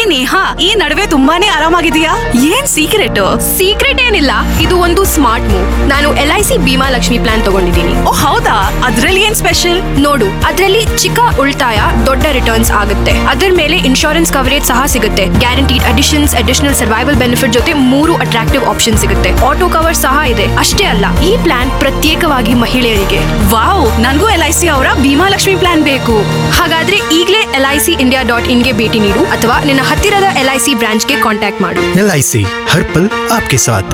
hi Neha ಈ ನಡುವೆ ತುಂಬಾನೇ ಆರಾಮಾಗಿದೆಯಾ ಏನ್ ಸೀಕ್ರೆಟ್ ಸೀಕ್ರೆಟ್ ಏನಿಲ್ಲ ಇದು ಒಂದು ಸ್ಮಾರ್ಟ್ ಮೂವ್ ನಾನು L I C Bhima Lakshmi plan ತಗೊಂಡಿದ್ದೀನಿ ಓ ಹೌದಾ ಅದ್ರಲ್ಲಿ ಏನ್ ಸ್ಪೆಷಲ್ ನೋಡು ಅದರಲ್ಲಿ ಚಿಕ್ಕ ಉಳಿತಾಯ ದೊಡ್ಡ ರಿಟರ್ನ್ಸ್ ಆಗುತ್ತೆ ಅದರ ಮೇಲೆ ಇನ್ಶೂರೆನ್ಸ್ ಕವರೇಜ್ ಸಹ ಸಿಗುತ್ತೆ guaranteed additions additional survival benefit ಜೊತೆ ಮೂರು ಅಟ್ರಾಕ್ಟಿವ್ ಆಪ್ಷನ್ ಸಿಗುತ್ತೆ ಆಟೋ ಕವರ್ ಸಹ ಇದೆ ಅಷ್ಟೇ ಅಲ್ಲ ಈ ಪ್ಲಾನ್ ಪ್ರತ್ಯೇಕವಾಗಿ ಮಹಿಳೆಯರಿಗೆ ವಾವ್ ನನ್ಗೂ ಎಲ್ ಐ ಸಿ ಅವರ ಭೀಮಾ ಲಕ್ಷ್ಮಿ ಪ್ಲಾನ್ ಬೇಕು ಹಾಗಾದ್ರೆ ಈಗಲೇ L I C India dot ಇನ್ಗೆ ಭೇಟಿ ನೀಡು ಅಥವಾ ನಿನ್ನ ಹತ್ತಿರದ ಎಲ್ ಐ ಸಿ ಬ್ರಾಂಚ್ಗೆ ಕಾಂಟ್ಯಾಕ್ಟ್ ಮಾಡು एल आई सी हर पल आपके साथ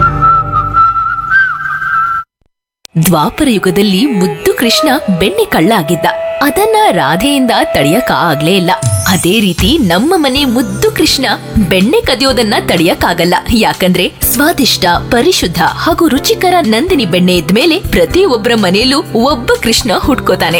ದ್ವಾಪರ ಯುಗದಲ್ಲಿ ಮುದ್ದು ಕೃಷ್ಣ ಬೆಣ್ಣೆ ಕಳ್ಳ ಆಗಿದ್ದ ಅದನ್ನ ರಾಧೆಯಿಂದ ತಡೆಯಕ ಆಗ್ಲೇ ಇಲ್ಲ ಅದೇ ರೀತಿ ನಮ್ಮ ಮನೆ ಮುದ್ದು ಕೃಷ್ಣ ಬೆಣ್ಣೆ ಕದಿಯೋದನ್ನ ತಡೆಯಕ್ಕಾಗಲ್ಲ ಯಾಕಂದ್ರೆ ಸ್ವಾದಿಷ್ಟ ಪರಿಶುದ್ಧ ಹಾಗೂ ರುಚಿಕರ ನಂದಿನಿ ಬೆಣ್ಣೆ ಇದ್ಮೇಲೆ ಪ್ರತಿಯೊಬ್ಬರ ಮನೆಯಲ್ಲೂ ಒಬ್ಬ ಕೃಷ್ಣ ಹುಟ್ಕೋತಾನೆ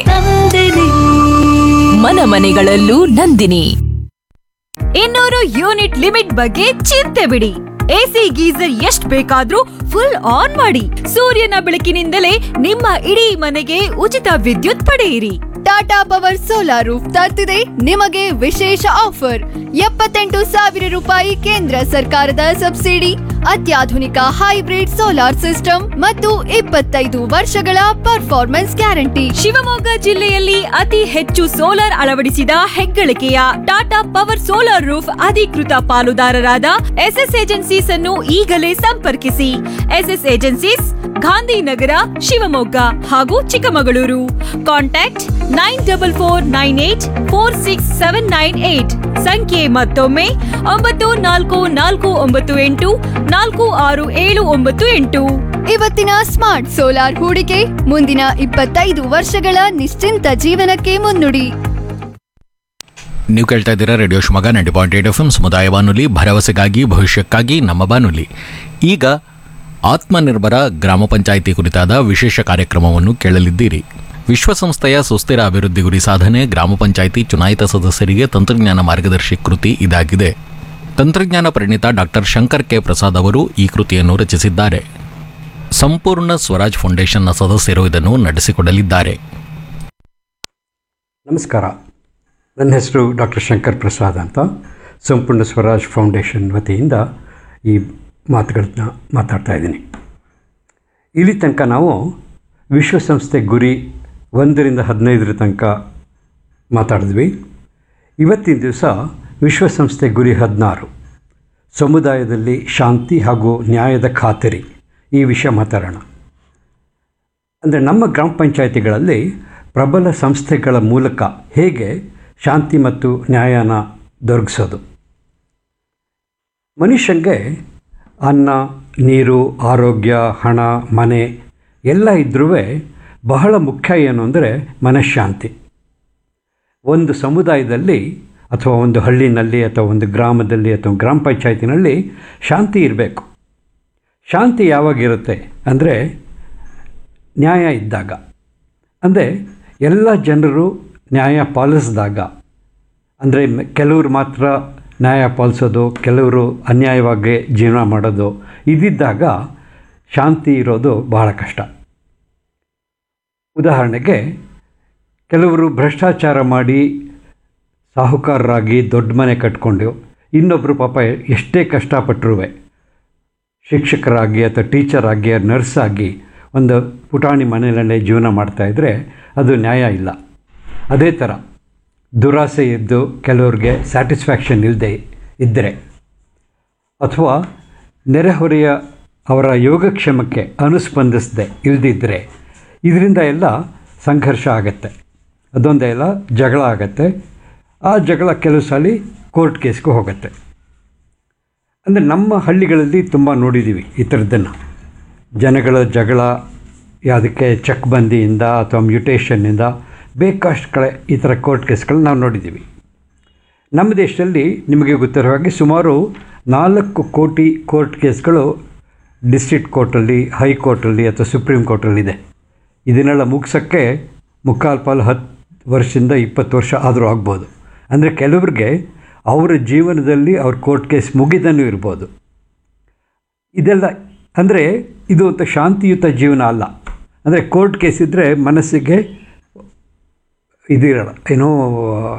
ಮನ ಮನೆಗಳಲ್ಲೂ ನಂದಿನಿ ಇನ್ನೂರು ಯೂನಿಟ್ ಲಿಮಿಟ್ ಬಗ್ಗೆ ಚಿಂತೆ ಬಿಡಿ ಎಸಿ ಗೀಸರ್ ಎಷ್ಟ್ ಬೇಕಾದ್ರೂ ಫುಲ್ ಆನ್ ಮಾಡಿ ಸೂರ್ಯನ ಬೆಳಕಿನಿಂದಲೇ ನಿಮ್ಮ ಇಡೀ ಮನೆಗೆ ಉಚಿತ ವಿದ್ಯುತ್ ಪಡೆಯಿರಿ ಟಾಟಾ ಪವರ್ ಸೋಲಾರ್ ರೂಫ್ ತರ್ತಿದೆ ನಿಮಗೆ ವಿಶೇಷ ಆಫರ್ ಎಪ್ಪತ್ತೆಂಟು ಸಾವಿರ ರೂಪಾಯಿ ಕೇಂದ್ರ ಸರ್ಕಾರದ ಸಬ್ಸಿಡಿ ಅತ್ಯಾಧುನಿಕ ಹೈಬ್ರಿಡ್ ಸೋಲಾರ್ ಸಿಸ್ಟಮ್ ಮತ್ತು ಇಪ್ಪತ್ತೈದು ವರ್ಷಗಳ ಪರ್ಫಾರ್ಮೆನ್ಸ್ ಗ್ಯಾರಂಟಿ ಶಿವಮೊಗ್ಗ ಜಿಲ್ಲೆಯಲ್ಲಿ ಅತಿ ಹೆಚ್ಚು ಸೋಲಾರ್ ಅಳವಡಿಸಿದ ಹೆಗ್ಗಳಿಕೆಯ ಟಾಟಾ ಪವರ್ ಸೋಲಾರ್ ರೂಫ್ ಅಧಿಕೃತ ಪಾಲುದಾರರಾದ ಎಸ್ಎಸ್ ಏಜೆನ್ಸೀಸ್ ಅನ್ನು ಈಗಲೇ ಸಂಪರ್ಕಿಸಿ ಎಸ್ಎಸ್ ಏಜೆನ್ಸೀಸ್ ಗಾಂಧಿನಗರ ಶಿವಮೊಗ್ಗ ಹಾಗೂ Chikkamagaluru contact nine double four nine eight four six seven nine eight ಸಂಖ್ಯೆ ಮತ್ತೊಮ್ಮೆ ಒಂಬತ್ತು ನಾಲ್ಕು ನಾಲ್ಕು ಒಂಬತ್ತು ಎಂಟು ನಾಲ್ಕು ಆರು ಏಳು ಒಂಬತ್ತು ಎಂಟು ಇವತ್ತಿನ ಸ್ಮಾರ್ಟ್ ಸೋಲಾರ್ ಹೂಡಿಕೆ ಮುಂದಿನ ಇಪ್ಪತ್ತೈದು ವರ್ಷಗಳ ನಿಶ್ಚಿಂತ ಜೀವನಕ್ಕೆ ಮುನ್ನುಡಿ ನೀವು ಕೇಳ್ತಾ ಇದ್ದೀರಾ radio Shivamogga ninety point eight F M ಸಮುದಾಯ ಬಾನುಲಿ ಭರವಸೆಗಾಗಿ ಭವಿಷ್ಯಕ್ಕಾಗಿ ನಮ್ಮ ಬಾನುಲಿ ಈಗ ಆತ್ಮನಿರ್ಭರ ಗ್ರಾಮ ಪಂಚಾಯಿತಿ ಕುರಿತಾದ ವಿಶೇಷ ಕಾರ್ಯಕ್ರಮವನ್ನು ಕೇಳಲಿದ್ದೀರಿ ವಿಶ್ವಸಂಸ್ಥೆಯ ಸುಸ್ಥಿರ ಅಭಿವೃದ್ಧಿ ಗುರಿ ಸಾಧನೆ ಗ್ರಾಮ ಪಂಚಾಯಿತಿ ಚುನಾಯಿತ ಸದಸ್ಯರಿಗೆ ತಂತ್ರಜ್ಞಾನ ಮಾರ್ಗದರ್ಶಿ ಕೃತಿ ಇದಾಗಿದೆ ತಂತ್ರಜ್ಞಾನ ಪರಿಣಿತ ಡಾಕ್ಟರ್ ಶಂಕರ್ ಕೆ ಪ್ರಸಾದ್ ಅವರು ಈ ಕೃತಿಯನ್ನು ರಚಿಸಿದ್ದಾರೆ ಸಂಪೂರ್ಣ ಸ್ವರಾಜ್ ಫೌಂಡೇಶನ್ನ ಸದಸ್ಯರು ಇದನ್ನು ನಡೆಸಿಕೊಡಲಿದ್ದಾರೆ ನಮಸ್ಕಾರ ನನ್ನ ಹೆಸರು ಡಾಕ್ಟರ್ ಶಂಕರ್ ಪ್ರಸಾದ್ ಅಂತ ಸಂಪೂರ್ಣ ಸ್ವರಾಜ್ ಫೌಂಡೇಶನ್ ವತಿಯಿಂದ ಈ ಮಾತುಗಳನ್ನ ಮಾತಾಡ್ತಾ ಇದ್ದೀನಿ ಇಲ್ಲಿ ತನಕ ನಾವು ವಿಶ್ವಸಂಸ್ಥೆ ಗುರಿ ಒಂದರಿಂದ ಹದಿನೈದರ ತನಕ ಮಾತಾಡಿದ್ವಿ ಇವತ್ತಿನ ದಿವಸ ವಿಶ್ವಸಂಸ್ಥೆ ಗುರಿ ಹದಿನಾರು ಸಮುದಾಯದಲ್ಲಿ ಶಾಂತಿ ಹಾಗೂ ನ್ಯಾಯದ ಖಾತರಿ ಈ ವಿಷಯ ಮಾತಾಡೋಣ ಅಂದರೆ ನಮ್ಮ ಗ್ರಾಮ ಪಂಚಾಯಿತಿಗಳಲ್ಲಿ ಪ್ರಬಲ ಸಂಸ್ಥೆಗಳ ಮೂಲಕ ಹೇಗೆ ಶಾಂತಿ ಮತ್ತು ನ್ಯಾಯನ ದೊರಕಿಸೋದು ಮನುಷ್ಯಂಗೆ ಅನ್ನ ನೀರು ಆರೋಗ್ಯ ಹಣ ಮನೆ ಎಲ್ಲ ಇದ್ರೂ ಬಹಳ ಮುಖ್ಯ ಏನು ಅಂದರೆ ಮನಃಶಾಂತಿ ಒಂದು ಸಮುದಾಯದಲ್ಲಿ ಅಥವಾ ಒಂದು ಹಳ್ಳಿನಲ್ಲಿ ಅಥವಾ ಒಂದು ಗ್ರಾಮದಲ್ಲಿ ಅಥವಾ ಗ್ರಾಮ ಪಂಚಾಯತಿನಲ್ಲಿ ಶಾಂತಿ ಇರಬೇಕು ಶಾಂತಿ ಯಾವಾಗಿರುತ್ತೆ ಅಂದರೆ ನ್ಯಾಯ ಇದ್ದಾಗ ಅಂದರೆ ಎಲ್ಲ ಜನರು ನ್ಯಾಯ ಪಾಲಿಸಿದಾಗ ಅಂದರೆ ಕೆಲವರು ಮಾತ್ರ ನ್ಯಾಯ ಪಾಲಿಸೋದು ಕೆಲವರು ಅನ್ಯಾಯವಾಗಿ ಜೀವನ ಮಾಡೋದು ಇದಿದ್ದಾಗ ಶಾಂತಿ ಇರೋದು ಬಹಳ ಕಷ್ಟ ಉದಾಹರಣೆಗೆ ಕೆಲವರು ಭ್ರಷ್ಟಾಚಾರ ಮಾಡಿ ಸಾಹುಕಾರರಾಗಿ ದೊಡ್ಡ ಮನೆ ಕಟ್ಕೊಂಡು ಇನ್ನೊಬ್ಬರು ಪಾಪ ಎಷ್ಟೇ ಕಷ್ಟಪಟ್ಟರು ಶಿಕ್ಷಕರಾಗಿ ಅಥವಾ ಟೀಚರ್ ಆಗಿ ನರ್ಸ್ ಆಗಿ ಒಂದು ಪುಟಾಣಿ ಮನೆಯಲ್ಲೇ ಜೀವನ ಮಾಡ್ತಾಯಿದ್ರೆ ಅದು ನ್ಯಾಯ ಇಲ್ಲ ಅದೇ ಥರ ದುರಾಸೆ ಇದ್ದು ಕೆಲವ್ರಿಗೆ ಸ್ಯಾಟಿಸ್ಫ್ಯಾಕ್ಷನ್ ಇಲ್ಲದೆ ಇದ್ದರೆ ಅಥವಾ ನೆರೆಹೊರೆಯ ಅವರ ಯೋಗಕ್ಷೇಮಕ್ಕೆ ಅನುಸ್ಪಂದಿಸದೆ ಇಲ್ದಿದ್ದರೆ ಇದರಿಂದ ಎಲ್ಲ ಸಂಘರ್ಷ ಆಗತ್ತೆ ಅದೊಂದೇ ಎಲ್ಲ ಜಗಳ ಆಗತ್ತೆ ಆ ಜಗಳ ಕೆಲವು ಸಲ ಕೋರ್ಟ್ ಕೇಸ್ಗೂ ಹೋಗುತ್ತೆ ಅಂದರೆ ನಮ್ಮ ಹಳ್ಳಿಗಳಲ್ಲಿ ತುಂಬ ನೋಡಿದ್ದೀವಿ ಈ ಥರದ್ದನ್ನು ಜನಗಳ ಜಗಳ ಯಾವುದಕ್ಕೆ ಚೆಕ್ ಬಂದಿಯಿಂದ ಅಥವಾ ಮ್ಯೂಟೇಷನ್ನಿಂದ ಬೇಕಷ್ಟು ಕಡೆ ಈ ಥರ ಕೋರ್ಟ್ ಕೇಸ್ಗಳನ್ನ ನಾವು ನೋಡಿದ್ದೀವಿ ನಮ್ಮ ದೇಶದಲ್ಲಿ ನಿಮಗೆ ಗೊತ್ತಿರೋ ಹಾಗೆ ಸುಮಾರು ನಾಲ್ಕು ಕೋಟಿ ಕೋರ್ಟ್ ಕೇಸ್ಗಳು ಡಿಸ್ಟ್ರಿಕ್ಟ್ ಕೋರ್ಟಲ್ಲಿ ಹೈಕೋರ್ಟಲ್ಲಿ ಅಥವಾ ಸುಪ್ರೀಂ ಕೋರ್ಟಲ್ಲಿದೆ ಇದನ್ನೆಲ್ಲ ಮುಗಿಸೋಕ್ಕೆ ಮುಕ್ಕಾಲು ಪಾಲು ಹತ್ತು ವರ್ಷದಿಂದ ಇಪ್ಪತ್ತು ವರ್ಷ ಆದರೂ ಆಗ್ಬೋದು ಅಂದರೆ ಕೆಲವ್ರಿಗೆ ಅವರ ಜೀವನದಲ್ಲಿ ಅವ್ರ ಕೋರ್ಟ್ ಕೇಸ್ ಮುಗಿದನೂ ಇರ್ಬೋದು ಇದೆಲ್ಲ ಅಂದರೆ ಇದು ಒಂದು ಶಾಂತಿಯುತ ಜೀವನ ಅಲ್ಲ ಅಂದರೆ ಕೋರ್ಟ್ ಕೇಸ್ ಇದ್ದರೆ ಮನಸ್ಸಿಗೆ ಇದಿರಲ್ಲ ಏನೋ